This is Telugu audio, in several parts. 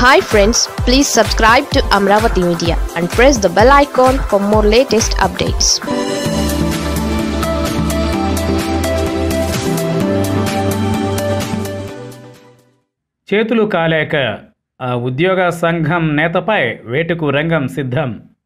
hi friends please subscribe to Amaravati media and press the bell icon for more latest updates చేతులు కాలేక ఆ ఉద్యోగ సంఘం నేతపై వేటుకు రంగం సిద్ధం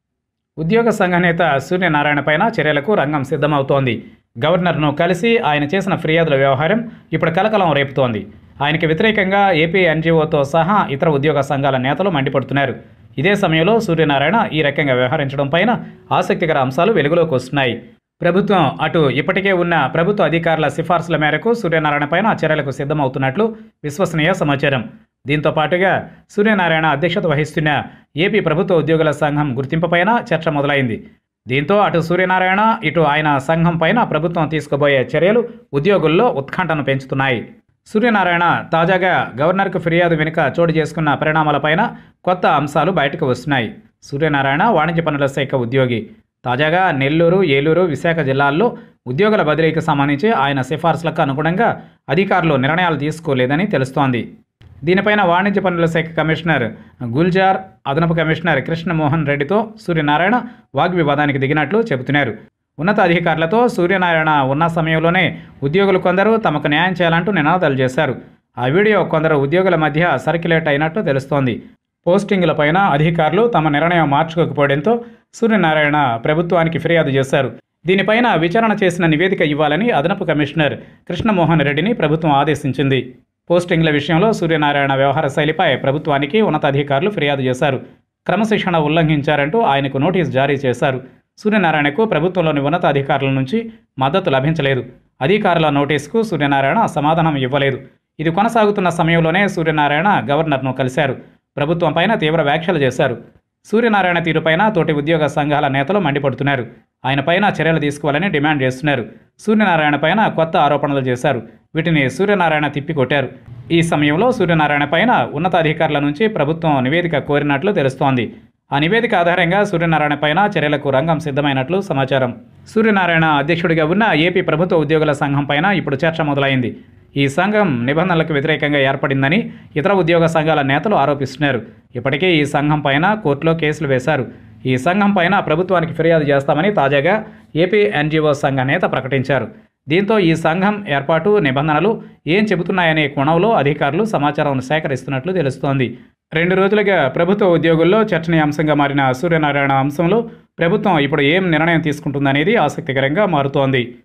ఉద్యోగ సంఘ నేత సూర్యనారాయణ పైన చర్యలకు రంగం సిద్ధమవుతోంది గవర్నర్ను కలిసి ఆయన చేసిన ఫిర్యాదుల వ్యవహారం ఇప్పుడు కలకలం రేపుతోంది ఆయనకి వ్యతిరేకంగా ఏపీ ఎన్జీఓతో సహా ఇతర ఉద్యోగ సంఘాల నేతలు మండిపడుతున్నారు ఇదే సమయంలో సూర్యనారాయణ ఈ రకంగా వ్యవహరించడం పైన ఆసక్తికర అంశాలు వెలుగులోకి వస్తున్నాయి ప్రభుత్వం అటు ఇప్పటికే ఉన్న ప్రభుత్వ అధికారుల సిఫార్సుల మేరకు సూర్యనారాయణ పైన చర్యలకు సిద్ధమవుతున్నట్లు విశ్వసనీయ సమాచారం దీంతో పాటుగా సూర్యనారాయణ అధ్యక్షత వహిస్తున్న ఏపీ ప్రభుత్వ ఉద్యోగుల సంఘం గుర్తింపుపైన చర్చ మొదలైంది దీంతో అటు సూర్యనారాయణ ఇటు ఆయన సంఘం పైన ప్రభుత్వం తీసుకోబోయే చర్యలు ఉద్యోగుల్లో ఉత్కంఠను పెంచుతున్నాయి సూర్యనారాయణ తాజాగా గవర్నర్కు ఫిర్యాదు వెనుక చోటు చేసుకున్న పరిణామాలపైన కొత్త అంశాలు బయటకు వస్తున్నాయి సూర్యనారాయణ వాణిజ్య పనుల శాఖ ఉద్యోగి తాజాగా నెల్లూరు ఏలూరు విశాఖ జిల్లాల్లో ఉద్యోగుల బదిలీకి సంబంధించి ఆయన సిఫార్సులకు అనుగుణంగా అధికారులు నిర్ణయాలు తీసుకోలేదని తెలుస్తోంది దీనిపైన వాణిజ్య పనుల శాఖ కమిషనర్ గుల్జార్ అదనపు కమిషనర్ కృష్ణమోహన్ రెడ్డితో సూర్యనారాయణ వాగ్వివాదానికి దిగినట్లు చెబుతున్నారు ఉన్నత అధికారులతో సూర్యనారాయణ ఉన్న సమయంలోనే ఉద్యోగులు కొందరు తమకు న్యాయం చేయాలంటూ నినాదాలు చేశారు ఆ వీడియో కొందరు ఉద్యోగుల మధ్య సర్క్యులేట్ అయినట్టు తెలుస్తోంది పోస్టింగులపైన అధికారులు తమ నిర్ణయం మార్చుకోకపోవడంతో సూర్యనారాయణ ప్రభుత్వానికి ఫిర్యాదు చేశారు దీనిపైన విచారణ చేసిన నివేదిక ఇవ్వాలని అదనపు కమిషనర్ కృష్ణమోహన్ రెడ్డిని ప్రభుత్వం ఆదేశించింది పోస్టింగ్ల విషయంలో సూర్యనారాయణ వ్యవహార శైలిపై ప్రభుత్వానికి ఉన్నతాధికారులు ఫిర్యాదు చేశారు క్రమశిక్షణ ఉల్లంఘించారంటూ ఆయనకు నోటీస్ జారీ చేశారు సూర్యనారాయణకు ప్రభుత్వంలోని ఉన్నత అధికారుల నుంచి మద్దతు లభించలేదు అధికారుల నోటీసుకు సూర్యనారాయణ సమాధానం ఇవ్వలేదు ఇది కొనసాగుతున్న సమయంలోనే సూర్యనారాయణ గవర్నర్ను కలిశారు ప్రభుత్వం పైన తీవ్ర వ్యాఖ్యలు చేశారు సూర్యనారాయణ తీరుపైన తోటి ఉద్యోగ సంఘాల నేతలు మండిపడుతున్నారు ఆయన పైన చర్యలు తీసుకోవాలని డిమాండ్ చేస్తున్నారు సూర్యనారాయణ పైన కొత్త ఆరోపణలు చేశారు వీటిని సూర్యనారాయణ తిప్పికొట్టారు ఈ సమయంలో సూర్యనారాయణ పైన ఉన్నతాధికారుల నుంచి ప్రభుత్వం నివేదిక కోరినట్లు తెలుస్తోంది ఆ నివేదిక ఆధారంగా సూర్యనారాయణ పైన చర్యలకు రంగం సిద్ధమైనట్లు సమాచారం సూర్యనారాయణ అధ్యక్షుడిగా ఉన్న ఏపీ ప్రభుత్వ ఉద్యోగుల సంఘం పైన ఇప్పుడు చర్చ మొదలైంది ఈ సంఘం నిబంధనలకు వ్యతిరేకంగా ఏర్పడిందని ఇతర ఉద్యోగ సంఘాల నేతలు ఆరోపిస్తున్నారు ఇప్పటికే ఈ సంఘం పైన కోర్టులో కేసులు వేశారు ఈ సంఘం పైన ప్రభుత్వానికి ఫిర్యాదు చేస్తామని తాజాగా ఏపీ ఎన్జీఓ సంఘ నేత ప్రకటించారు దీంతో ఈ సంఘం ఏర్పాటు నిబంధనలు ఏం చెబుతున్నాయనే కోణంలో అధికారులు సమాచారం సేకరిస్తున్నట్లు తెలుస్తోంది రెండు రోజులుగా ప్రభుత్వ ఉద్యోగుల్లో చర్చనీయాంశంగా మారిన సూర్యనారాయణ అంశంలో ప్రభుత్వం ఇప్పుడు ఏం నిర్ణయం తీసుకుంటుందనేది ఆసక్తికరంగా మారుతోంది